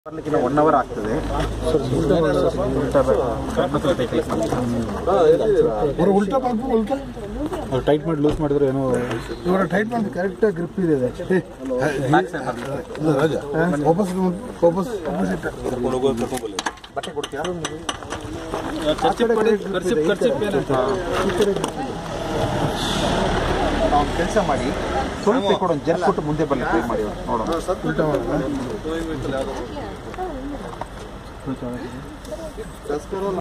ಬರ್ಲಿಕ್ಕೆ one hour ಆಗ್ತದೆ ಅವ್ರು ಉಲ್ಟಾ ಪಾಕು ಉಲ್ಟಾ ಅವ್ರು ಟೈಟ್ ಮಾಡಿ ಲೂಸ್ ಮಾಡಿದ್ರೆ ಏನೋ ಇವರ ಟೈಟ್ ಮಾಡಿ ಕರೆಕ್ಟಾಗಿ ಗ್ರಿಪ್ ಇದೆ ಅದು. ಏ, ಇಲ್ಲ, ರಾಜ ವಾಪಸ್ ವಾಪಸ್ ವಾಪಸ್ ಇಟ್ಟ ಬಟ್ಟೆ ಕೊಡ್ತೀಯಾ ನಾವು ಕೆಲಸ ಮಾಡಿ ಸ್ವಲ್ಪ ಕೊಡೋಣ ಜಲ್ ಕೊಟ್ಟು ಮುಂದೆ ಬರ್ಲಿ ಟ್ರೈ ಮಾಡಿ ನೋಡೋಣ ಉಲ್ಟಾ ಮಾಡೋಣ